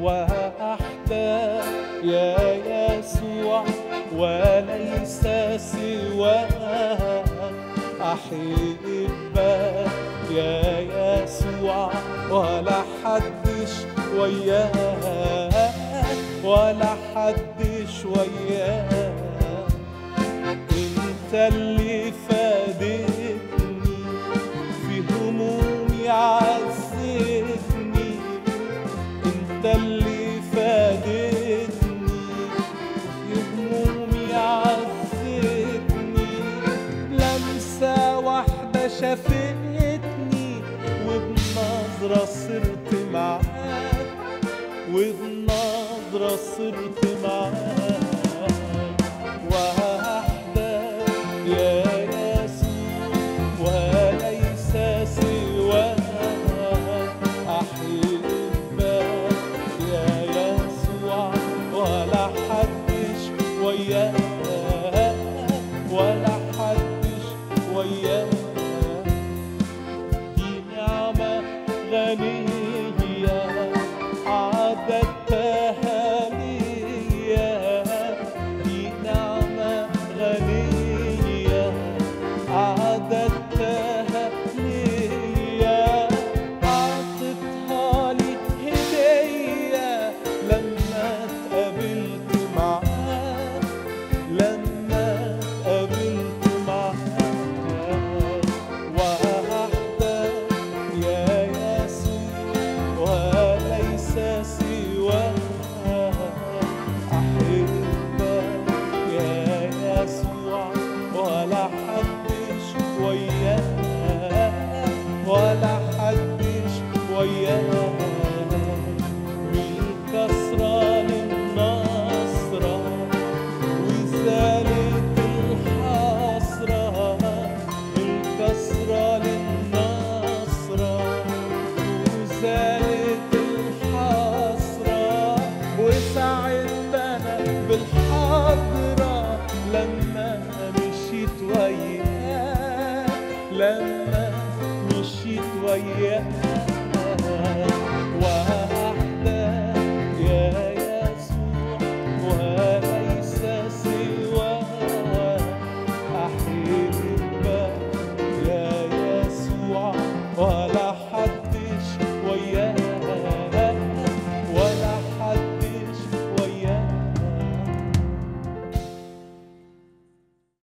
وحدك يا يسوع وليس سواك أحبك يا يسوع ولا حدش وياك ولا حدش وياك انت اللي فادتني في همومي عزتني انت اللي فادتني في همومي عزتني لمسة واحدة شافتني وبنظرة صرت معاك وبنظرة صرت معاك وحدك يا يسوع وليس سواك أحبك يا يسوع ولا حدش وياك ولا حدش وياك دي نعمة غنية عددتها ليا دي نعمة غنية عددتها ليا عطتها لي هدية لما اتقابلت معاك لما اتقابلت معاك وحدك يا يسوع وليس سواك أحبك يا يسوع ولا حدش وياك ولا حدش وياك من كسرة للنصرة وزالت الحسرة الكسرة للنصرة وزالت الحسرة وسعدت أنا بالحضرة لما مشيت وياك لما مشيت وياك